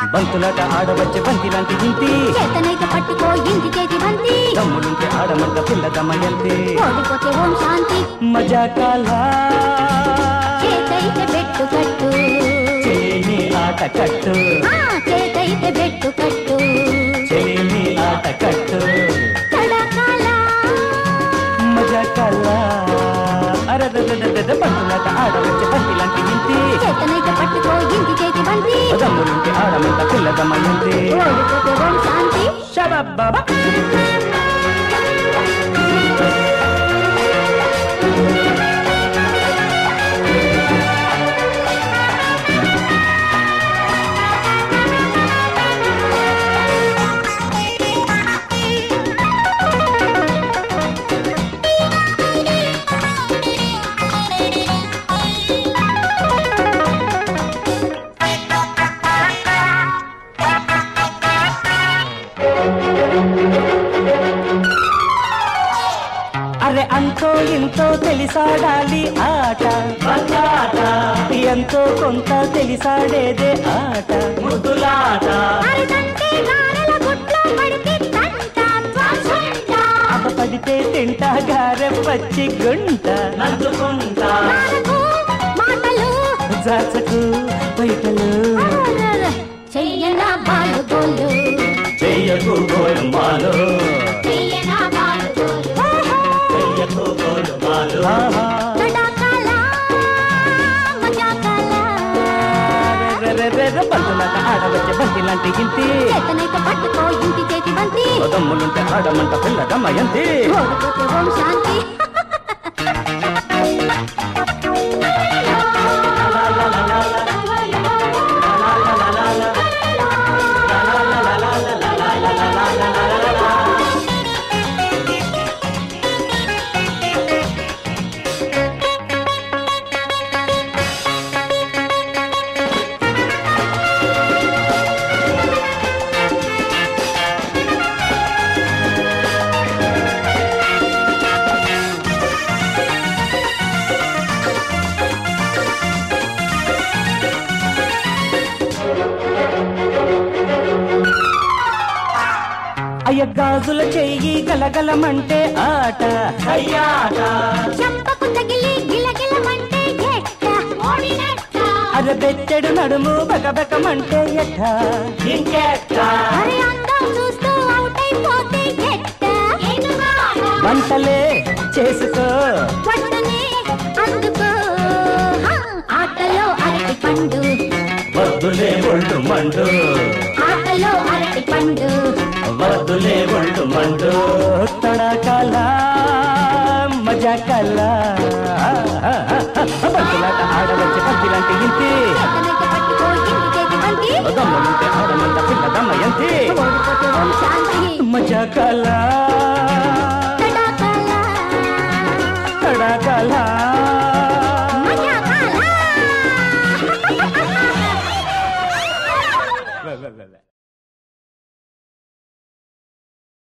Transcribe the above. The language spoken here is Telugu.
బంతులాట ఆడవచ్చే బంతి లాంటి ఇంటి చేతనైతే పట్టుకో ఇంటి చేతి బంతి దమ్ములుంటే ఆడమంట పిల్ల దమయంతి ఓడిపోతే ఓం శాంతి మజా కాలా చేతైతే బెట్టు కట్టు చెలిమి ఆట కట్టు ఆ చేతైతే బెట్టు కట్టు చెలిమి ఆట కట్టు తడకాల మజా కాలా అరదదదదద బంతులాట ఆడవచ్చే బంతి లాంటి ఇంటి చేతనైతే పట్టుకో ఇంటి చేతి బంతి దమ్ములుంటే ఆడమంట పిల్ల దమయంతి ఓడిపోతే ఓం శాంతి షబబ్బబ అరే అంతో ఇంతో తెలిసాడాలి ఆట ఎంతో కొంత తెలిసాడేదే ఆట ముద్దులాట అరదంటే గారెల గుట్లో పడితే తంట త్వసంట అప పడితే తింటా గారె పచ్చి గుంట నందుకుంటా నాలుగు మాటలు జాచకు బయటలు అరరర, చెయ్యనా బాలు గోలు చెయ్యకు గోయమ్మాలు చెయ్యనా బాలు గోలు చెయ్యకు గోయమ్మాలు తడాకాల మజాకాల బంతులాట ఆడవచ్చే బంతి లాంటి ఇంటి చేతనైతే పట్టుకో ఇంటి చేతి బంతి దమ్ములుంటే ఆడమంట పిల్ల దమ్మయంతి ఓడిపోతే ఓం శాంతి అయ్య గాజుల చెయ్యి గలగలమంటే ఆట అయ్యాట చెంపకు తగిలి గిలగిలమంటే ఎట్ట ఓడినట్ట అర బెత్తెడు నడుము బకబకమంటే ఎట్ట ఇంకెట్ట అరే అందం చూస్తూ అవుట్ అయిపోతే ఎట్ట వంటలే చేసుకో పట్టునే అందుకో హా, ఆటలో అరటి పండు వద్దులే ఒళ్ళు మండు ఆటలో అరటి పండు వద్దులే ఒళ్ళు మండు తడకల మజా కల బంతులాట ఆడవచ్చే బంతిలాంటి ఇంటి చేతనైతే పట్టుకో ఇంటి చేతి బంతి దమ్ములుంటే ఆడమంట పిల్ల దమ్మయంతి ఓడిపోతే ఓం శాంతి మజా కల తడాకాల తడకల మజాకాల